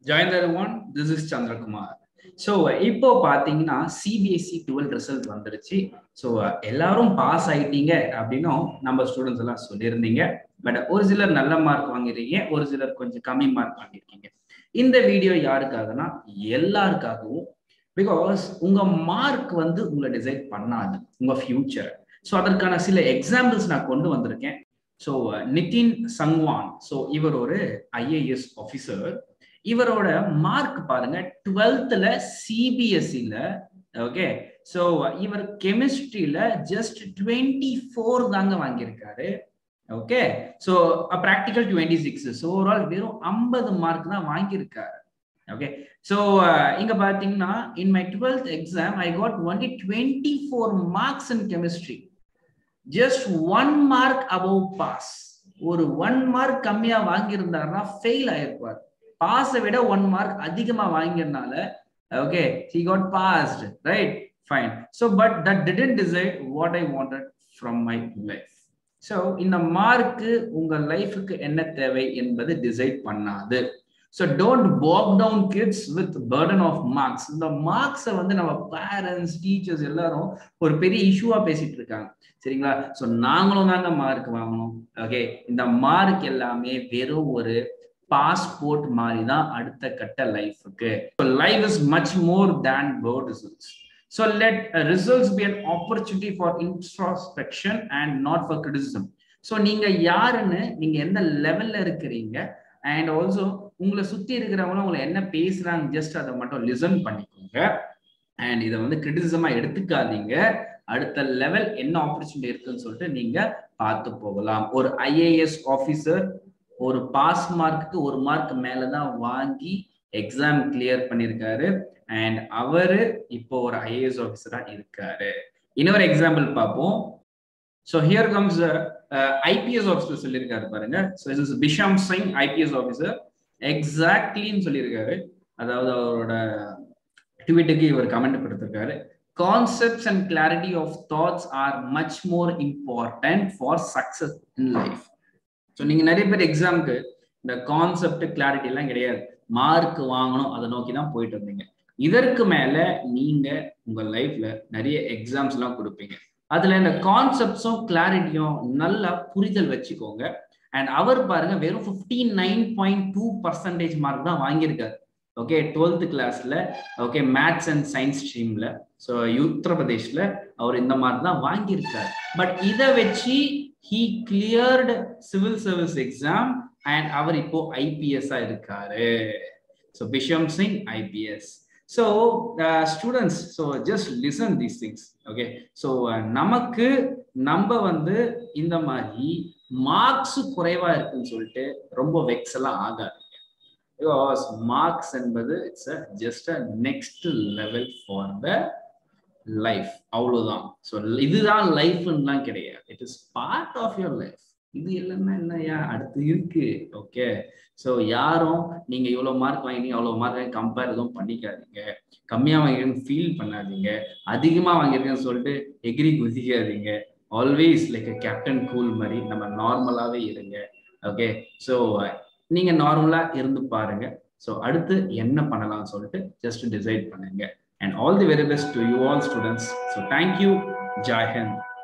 join there one this is Chandrakumar so இப்போ பார்த்தீங்கன்னா CBSE twelve result வந்துருச்சு ஸோ எல்லாரும் பாஸ் ஆயிட்டீங்க அப்படின்னும் நம்ம ஸ்டூடெண்ட்ஸ் எல்லாம் சொல்லியிருந்தீங்க பட் ஒரு சிலர் நல்ல மார்க் வாங்கிருக்கீங்க ஒரு சிலர் கொஞ்சம் கம்மி மார்க் வாங்கியிருக்கீங்க இந்த வீடியோ யாருக்காகனா எல்லாருக்காகவும் பிகாஸ் உங்க மார்க் வந்து உங்களை டிசைட் பண்ணாது உங்க ஃபியூச்சரை ஸோ அதற்கான சில எக்ஸாம்பிள்ஸ் நான் கொண்டு வந்திருக்கேன் ஸோ நிதின் சங்வான் ஸோ இவர் ஒரு ஐஏஎஸ் ஆஃபீஸர் இவரோட மார்க் பாருங்க டுவெல்த்ல சிபிஎஸ்சில ஓகே ஸோ இவர் கெமிஸ்ட்ரியில ஜஸ்ட் டுவெண்ட்டி ஃபோர் தாங்க வாங்கியிருக்காரு okay so practical twenty six so overall வெறும் ஐம்பது மார்க் தான் வாங்கியிருக்காரு ஓகே ஸோ இங்க பாத்தீங்கன்னா in my twelfth exam I got only twenty four marks in chemistry just one mark above pass ஒரு ஒன் மார்க் கம்மியா வாங்கியிருந்தாருன்னா ஃபெயில் ஆயிருப்பார் பாஸை விட ஒன் மார்க் அதிகமா வாங்கினால okay he got passed right fine so but that didn't decide what I wanted from my life so இந்த mark உங்க லைஃபுக்கு என்ன தேவை என்பது டிசைட் பண்ணாது so don't bog down kids with burden of marks இந்த மார்க்ஸை வந்து நம்ம பேரண்ட்ஸ் டீச்சர்ஸ் எல்லாரும் ஒரு பெரிய இஷ்யூவா பேசிட்டு இருக்காங்க சரிங்களா ஸோ நாங்களும் தாங்க மார்க் வாங்கணும் ஓகே இந்த மார்க் எல்லாமே வெறும் ஒரு பாஸ்போர்ட் மாதிரி தான் அடுத்த கட்ட லைஃபுக்கு life is much more than board results so let results be an opportunity for introspection and not for criticism so நீங்க யாருன்னு நீங்க எந்த லெவல்ல இருக்கிறீங்க அண்ட் ஆல்சோ உங்களை சுத்தி இருக்கிறவங்களும் உங்களை என்ன பேசுறாங்க ஜஸ்ட் அதை மட்டும் லிசன் பண்ணிக்கோங்க அண்ட் இதை வந்து கிரிட்டிசிசமா எடுத்துக்காதீங்க அடுத்த லெவல் என்ன ஆப்பர்ச்சுனிட்டி இருக்குன்னு சொல்லிட்டு நீங்க பார்த்து போகலாம் ஒரு ஐஏஎஸ் ஆஃபீஸர் ஒரு பாஸ் மார்க்குக்கு ஒரு மார்க் மேலதான் வாங்கி எக்ஸாம் கிளியர் பண்ணியிருக்காரு அண்ட் அவரு இப்போ ஒரு ஐஏஎஸ் ஆஃபீஸரா இருக்காரு இன்னொரு எக்ஸாம்பிள் பார்ப்போம் so here comes IPS officer சொல்லியிருக்காரு பாருங்க so is Bhisham Singh IPS officer எக்ஸாக்ட்லின்னு சொல்லியிருக்காரு அதாவது அவரோட ட்வீட்டுக்கு இவர் கமெண்ட் கொடுத்திருக்காரு concepts and clarity of thoughts are much more important for success in life so நீங்க நிறைய பேர் எக்ஸாமுக்கு இந்த கான்செப்ட் கிளாரிட்டி எல்லாம் கிடையாது மார்க் வாங்கணும் அதை நோக்கி தான் போயிட்டு இருந்தீங்க இதற்கு மேல நீங்க உங்க லைஃப்ல நிறைய எக்ஸாம்ஸ் எல்லாம் கொடுப்பீங்க அதுல இந்த கான்செப்ட்ஸும் கிளாரிட்டியும் நல்லா புரிதல் வச்சுக்கோங்க அண்ட் அவர் பாருங்க வெறும் fifty nine point two percentage mark தான் வாங்கியிருக்காரு ஓகே டுவெல்த் கிளாஸ்ல ஓகே மேத்ஸ் அண்ட் சயின்ஸ் ஸ்ட்ரீம்ல ஸோ உத்தரப்பிரதேஷ்ல அவர் இந்த மார்க் தான் வாங்கியிருக்காரு பட் இதை வச்சு he cleared civil service exam and அவர் இப்போ ஐபிஎஸ்ஸா இருக்காரு so Bhisham Singh IPS so students so just listen these things okay so நமக்கு நம்ம வந்து இந்த மாதிரி மார்க்ஸ் குறைவா இருக்குன்னு சொல்லிட்டு ரொம்ப வெக்ஸ் எல்லாம் ஆகாதுங்க பிகாஸ் மார்க்ஸ் என்பது it's a just a next level for the life அவ்வளவுதான் ஸோ இதுதான் லைஃப்லாம் கிடையாது it is part of your life இது இல்லைன்னா என்னையா அடுத்து இருக்கு ஓகே ஸோ யாரும் நீங்க இவ்வளவு மார்க் வாங்கினீங்க அவ்வளவு மார்க் வாங்கி கம்பேர் எதுவும் பண்ணிக்காதீங்க கம்மியா வாங்கிருக்கேன்னு ஃபீல் பண்ணாதீங்க அதிகமா வாங்கியிருக்கேன்னு சொல்லிட்டு எகிரி குதிக்காதீங்க ஆல்வேஸ் லைக் கேப்டன் கூல் மாதிரி நம்ம நார்மலாவே இருங்க ஓகே ஸோ நீங்க நார்மலா இருந்து பாருங்க ஸோ அடுத்து என்ன பண்ணலாம்னு சொல்லிட்டு ஜஸ்ட் டிசைட் பண்ணுங்க and all the very best to you all students so thank you Jai Hind